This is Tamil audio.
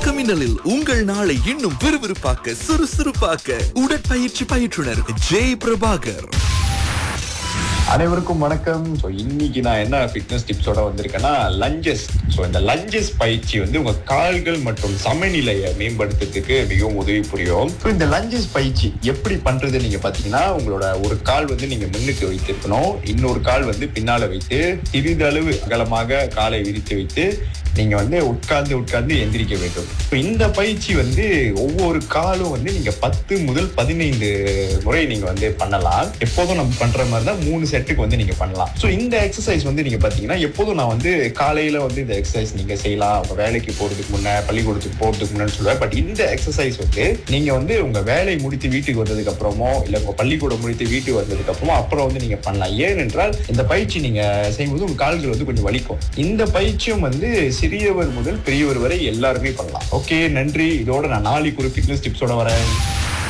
வணக்கம் மின்னலில் உங்கள் நாளை இன்னும் விறுவிறுப்பாக்க சுறுசுறுப்பாக்க உடற்பயிற்சி பயிற்றுனர் ஜெய் பிரபாகர் அனைவருக்கும் வணக்கம் ஸோ இன்னைக்கு நான் என்ன ஃபிட்னஸ் டிப்ஸோட வந்திருக்கேன்னா லஞ்சஸ் ஸோ இந்த லஞ்சஸ் பயிற்சி வந்து உங்க கால்கள் மற்றும் சமநிலையை மேம்படுத்துறதுக்கு மிகவும் உதவி புரியும் ஸோ இந்த லஞ்சஸ் பயிற்சி எப்படி பண்றது நீங்க பாத்தீங்கன்னா உங்களோட ஒரு கால் வந்து நீங்க முன்னுக்கு வைத்திருக்கணும் இன்னொரு கால் வந்து பின்னால வைத்து சிறிதளவு அகலமாக காலை விரித்து வைத்து நீங்க வந்து உட்கார்ந்து உட்கார்ந்து எந்திரிக்க வேண்டும் ஸோ இந்த பயிற்சி வந்து ஒவ்வொரு காலும் வந்து நீங்க பத்து முதல் பதினைந்து முறை நீங்க வந்து பண்ணலாம் எப்போதும் நம்ம பண்ற மாதிரி தான் மூணு செட்டுக்கு வந்து நீங்க பண்ணலாம் ஸோ இந்த எக்ஸசைஸ் வந்து நீங்க பாத்தீங்கன்னா எப்போதும் நான் வந்து காலையில வந்து இந்த எக்ஸசைஸ் நீங்க செய்யலாம் உங்க வேலைக்கு போறதுக்கு முன்ன பள்ளிக்கூடத்துக்கு போறதுக்கு முன்னாடி சொல்லுவேன் பட் இந்த எக்ஸசைஸ் வந்து நீங்க வந்து உங்க வேலை முடித்து வீட்டுக்கு வந்ததுக்கு அப்புறமோ இல்ல உங்க பள்ளிக்கூடம் முடித்து வீட்டுக்கு வந்ததுக்கு அப்புறமோ அப்புறம் வந்து நீங்க பண்ணலாம் ஏனென்றால் இந்த பயிற்சி நீங்க செய்யும்போது உங்க கால்கள் வந்து கொஞ்சம் வலிக்கும் இந்த பயிற்சியும் வந்து சிறியவர் முதல் பெரியவர் வரை எல்லாருமே பண்ணலாம் ஓகே நன்றி இதோட நான் நாளைக்கு ஒரு ஃபிட்னஸ் டிப்ஸோட வரேன்